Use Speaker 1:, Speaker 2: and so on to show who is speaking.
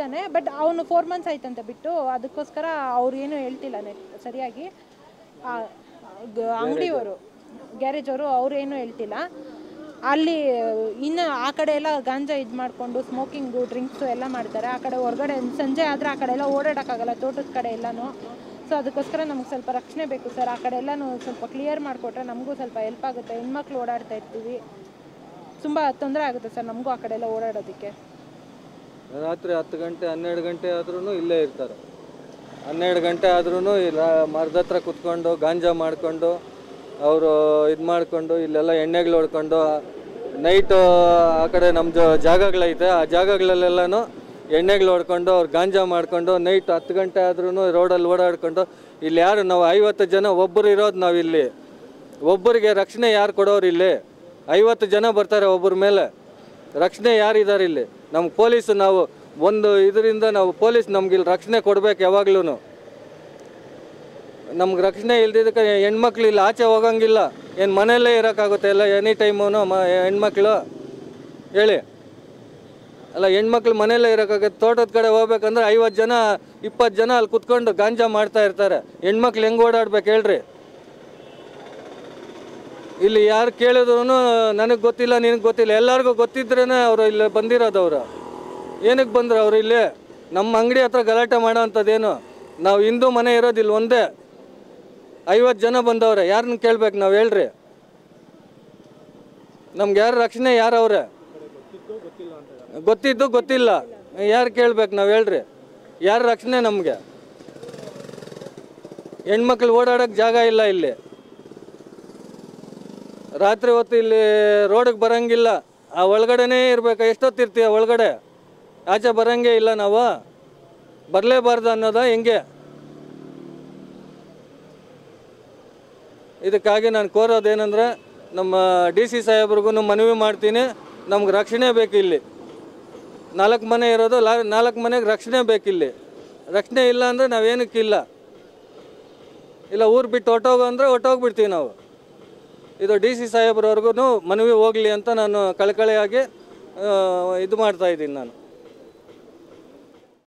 Speaker 1: ಬಿಟ್ಟಿದ್ದಾನೆ ಬಟ್ ಅವನು four months ಆಯ್ತಂತೆ ಬಿಟ್ಟು ಅದಕ್ಕೋಸ್ಕರ ಅವ್ರು ಏನು ಹೇಳ್ತಿಲ್ಲ ನೆಟ್ ಸರಿಯಾಗಿ ಅಂಗಡಿಯವರು ಗ್ಯಾರೇಜ್ ಅವರು ಅವ್ರು ಏನು ಹೇಳ್ತಿಲ್ಲ ಅಲ್ಲಿ ಇನ್ನು ಆ ಕಡೆ ಎಲ್ಲ ಗಾಂಜಾ ಇದು ಮಾಡಿಕೊಂಡು ಸ್ಮೋಕಿಂಗು ಡ್ರಿಂಕ್ಸು ಎಲ್ಲ ಮಾಡ್ತಾರೆ ಆ ಕಡೆ ಹೊರಗಡೆ ಸಂಜೆ ಆದರೆ ಆ ಕಡೆ ಎಲ್ಲ ಓಡಾಡೋಕ್ಕಾಗಲ್ಲ ತೋಟದ ಕಡೆ ಎಲ್ಲನೂ ಸೊ ಅದಕ್ಕೋಸ್ಕರ ನಮ್ಗೆ ಸ್ವಲ್ಪ ರಕ್ಷಣೆ ಬೇಕು ಸರ್ ಆ ಕಡೆ ಎಲ್ಲನೂ ಸ್ವಲ್ಪ ಕ್ಲಿಯರ್ ಮಾಡಿಕೊಟ್ರೆ ನಮಗೂ ಸ್ವಲ್ಪ ಹೆಲ್ಪ್ ಆಗುತ್ತೆ ಹೆಣ್ಮಕ್ಳು ಓಡಾಡ್ತಾ ಇರ್ತೀವಿ ತುಂಬ ತೊಂದರೆ ಆಗುತ್ತೆ ಸರ್ ನಮಗೂ ಆ ಕಡೆ ಎಲ್ಲ ಓಡಾಡೋದಕ್ಕೆ
Speaker 2: ರಾತ್ರಿ ಹತ್ತು ಗಂಟೆ ಹನ್ನೆರಡು ಗಂಟೆ ಆದ್ರೂ ಇಲ್ಲೇ ಇರ್ತಾರೆ ಹನ್ನೆರಡು ಗಂಟೆ ಆದ್ರೂ ಇಲ್ಲ ಮರದ ಹತ್ರ ಕುತ್ಕೊಂಡು ಗಾಂಜಾ ಮಾಡ್ಕೊಂಡು ಅವರು ಇದು ಮಾಡ್ಕೊಂಡು ಇಲ್ಲೆಲ್ಲ ಎಣ್ಣೆಗಳು ಹೊಡ್ಕೊಂಡು ನೈಟು ಆ ಕಡೆ ನಮ್ಮ ಜ ಜಾಗಗಳೈತೆ ಆ ಜಾಗಗಳಲ್ಲೆಲ್ಲನೂ ಎಣ್ಣೆಗಳು ಹೊಡ್ಕೊಂಡು ಅವ್ರು ಗಾಂಜಾ ಮಾಡ್ಕೊಂಡು ನೈಟ್ ಹತ್ತು ಗಂಟೆ ಆದ್ರೂ ರೋಡಲ್ಲಿ ಓಡಾಡ್ಕೊಂಡು ಇಲ್ಲಿ ಯಾರು ನಾವು ಐವತ್ತು ಜನ ಒಬ್ಬರು ಇರೋದು ನಾವು ಇಲ್ಲಿ ಒಬ್ಬರಿಗೆ ರಕ್ಷಣೆ ಯಾರು ಕೊಡೋರು ಇಲ್ಲಿ ಐವತ್ತು ಜನ ಬರ್ತಾರೆ ಒಬ್ಬರ ಮೇಲೆ ರಕ್ಷಣೆ ಯಾರಿದ್ದಾರೆ ಇಲ್ಲಿ ನಮ್ಮ ಪೊಲೀಸ್ ನಾವು ಒಂದು ಇದರಿಂದ ನಾವು ಪೊಲೀಸ್ ನಮ್ಗೆ ಇಲ್ಲಿ ರಕ್ಷಣೆ ಕೊಡ್ಬೇಕು ಯಾವಾಗ್ಲೂ ನಮ್ಗೆ ರಕ್ಷಣೆ ಇಲ್ದಿದ್ದಕ್ಕೆ ಹೆಣ್ಮಕ್ಳು ಇಲ್ಲಿ ಆಚೆ ಹೋಗಂಗಿಲ್ಲ ಏನು ಮನೆಯಲ್ಲೇ ಇರೋಕ್ಕಾಗುತ್ತೆ ಎಲ್ಲ ಎನಿ ಟೈಮು ಮ ಹೆಣ್ಮಕ್ಳು ಹೇಳಿ ಅಲ್ಲ ಹೆಣ್ಮಕ್ಳು ಮನೆಯಲ್ಲೇ ಇರೋಕ್ಕಾಗತ್ತೆ ತೋಟದ ಕಡೆ ಹೋಗ್ಬೇಕಂದ್ರೆ ಐವತ್ತು ಜನ ಇಪ್ಪತ್ತು ಜನ ಅಲ್ಲಿ ಕುತ್ಕೊಂಡು ಗಾಂಜಾ ಮಾಡ್ತಾ ಇರ್ತಾರೆ ಹೆಣ್ಮಕ್ಳು ಹೆಂಗೆ ಓಡಾಡ್ಬೇಕು ಹೇಳ್ರಿ ಇಲ್ಲಿ ಯಾರು ಕೇಳಿದ್ರು ನನಗೆ ಗೊತ್ತಿಲ್ಲ ನಿನಗೆ ಗೊತ್ತಿಲ್ಲ ಎಲ್ಲರಿಗೂ ಗೊತ್ತಿದ್ರೇ ಅವರು ಇಲ್ಲಿ ಬಂದಿರೋದು ಅವರು ಏನಕ್ಕೆ ಬಂದ್ರು ಅವರು ಇಲ್ಲಿ ನಮ್ಮ ಅಂಗಡಿ ಹತ್ರ ಗಲಾಟೆ ಮಾಡೋ ಅಂಥದ್ದೇನು ನಾವು ಹಿಂದೂ ಮನೆ ಇರೋದು ಇಲ್ಲಿ ಒಂದೇ ಐವತ್ತು ಜನ ಬಂದವ್ರೆ ಯಾರನ್ನ ಕೇಳ್ಬೇಕು ನಾವು ಹೇಳ್ರಿ ನಮ್ಗೆ ಯಾರು ರಕ್ಷಣೆ ಯಾರು ಅವ್ರೆ ಗೊತ್ತಿದ್ದು ಗೊತ್ತಿಲ್ಲ ಯಾರು ಕೇಳ್ಬೇಕು ನಾವು ಹೇಳ್ರಿ ಯಾರು ರಕ್ಷಣೆ ನಮಗೆ ಹೆಣ್ಮಕ್ಳು ಓಡಾಡೋಕ್ಕೆ ಜಾಗ ಇಲ್ಲ ಇಲ್ಲಿ ರಾತ್ರಿ ಹೊತ್ತು ಇಲ್ಲಿ ರೋಡಿಗೆ ಬರಂಗಿಲ್ಲ ಆ ಒಳಗಡೆನೇ ಇರ್ಬೇಕು ಎಷ್ಟೊತ್ತಿರ್ತೀಯ ಒಳಗಡೆ ಆಚೆ ಬರಂಗೇ ಇಲ್ಲ ನಾವು ಬರಲೇಬಾರ್ದು ಅನ್ನೋದ ಹೆಂಗೆ ಇದಕ್ಕಾಗಿ ನಾನು ಕೋರೋದೇನೆಂದ್ರೆ ನಮ್ಮ ಡಿ ಸಿ ಸಾಹೇಬ್ರಿಗೂ ಮನವಿ ಮಾಡ್ತೀನಿ ನಮ್ಗೆ ರಕ್ಷಣೆ ಬೇಕು ಇಲ್ಲಿ ನಾಲ್ಕು ಮನೆ ಇರೋದು ಲಾ ನಾಲ್ಕು ಮನೆಗೆ ರಕ್ಷಣೆ ಬೇಕಿಲ್ಲಿ ರಕ್ಷಣೆ ಇಲ್ಲ ಅಂದರೆ ನಾವೇನಕ್ಕಿಲ್ಲ ಇಲ್ಲ ಊರು ಬಿಟ್ಟು ಹೊಟ್ಟೋಗು ಅಂದರೆ ಹೊಟ್ಟೋಗ್ಬಿಡ್ತೀವಿ ನಾವು ಇದು ಡಿ ಸಿ ಸಾಹೇಬ್ರವ್ರಿಗೂ ಮನವಿ ಹೋಗಲಿ ಅಂತ ನಾನು ಕಳಕಳಿಯಾಗಿ ಆ, ಇದು ಮಾಡ್ತಾ ಇದ್ದೀನಿ ನಾನು